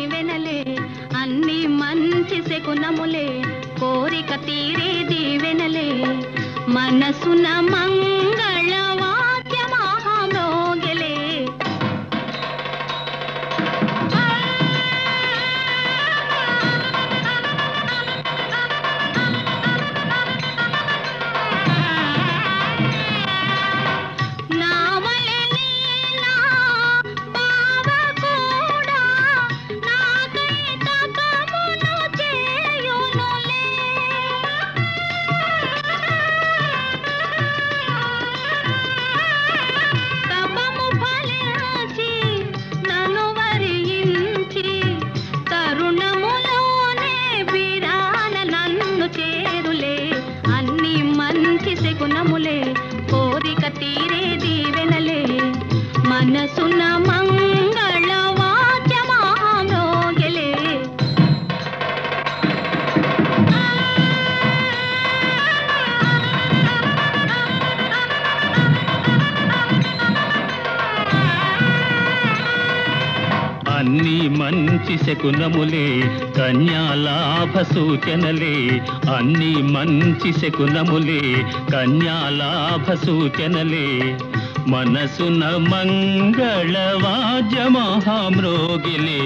దీవెనలే అన్ని మంచి శకునములే కోరిక తీరే దీవెనలే మనసున మంగళ వాక్య మహామోగలే నావలె నీలా బావ కూడా నాకై తపమును చేయునులే తపము ఫలించి నన్ను వరించి తరుణములోనే విరాన నన్ను చేరులే అన్ని మంచి శకునములే కోరిక తీరే దీవెనలే మనసున మంగళ వాక్య మహామోగలే అన్ని మంచి శకునములే కన్యాలాభ సూచనలే అన్ని మంచి శకునములే కన్యాలాభ సూచనలే మనసున మంగళ వాద్య మహామ్రోగిలే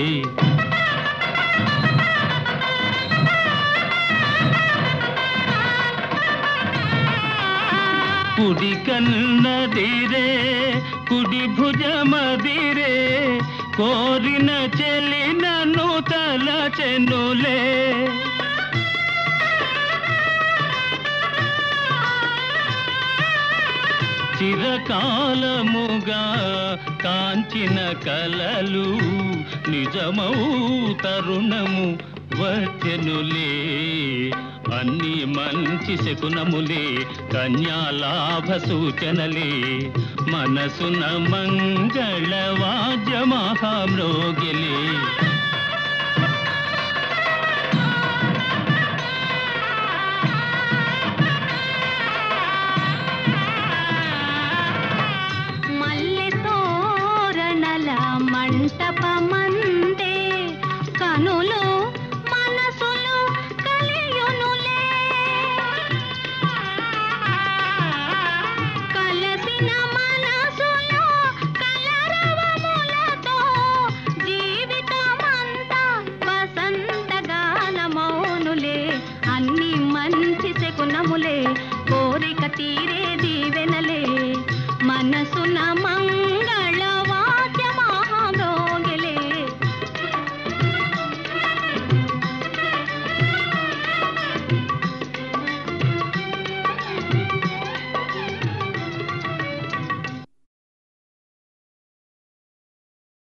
కుడి కన్నదిరే కుడి భుజమదిరే కోరిన చెలి నన్ను తలచెనులే చిరకాలముగా కాంచిన కలలు నిజమౌ తరుణము వచ్చెనులే అన్ని మంచి శకునములే కన్యాలాభ సూచనలే మనసున మంగళ వాద్య మహామ్రోగిలే మల్లె తోరణల మంటపమందే కనులు మనసులు కలియునులే కలసిన మనసులో కలరవములతో జీవితమంతా వసంతగానమౌనులే అన్ని మంచి శకునములే కోరిక తీరే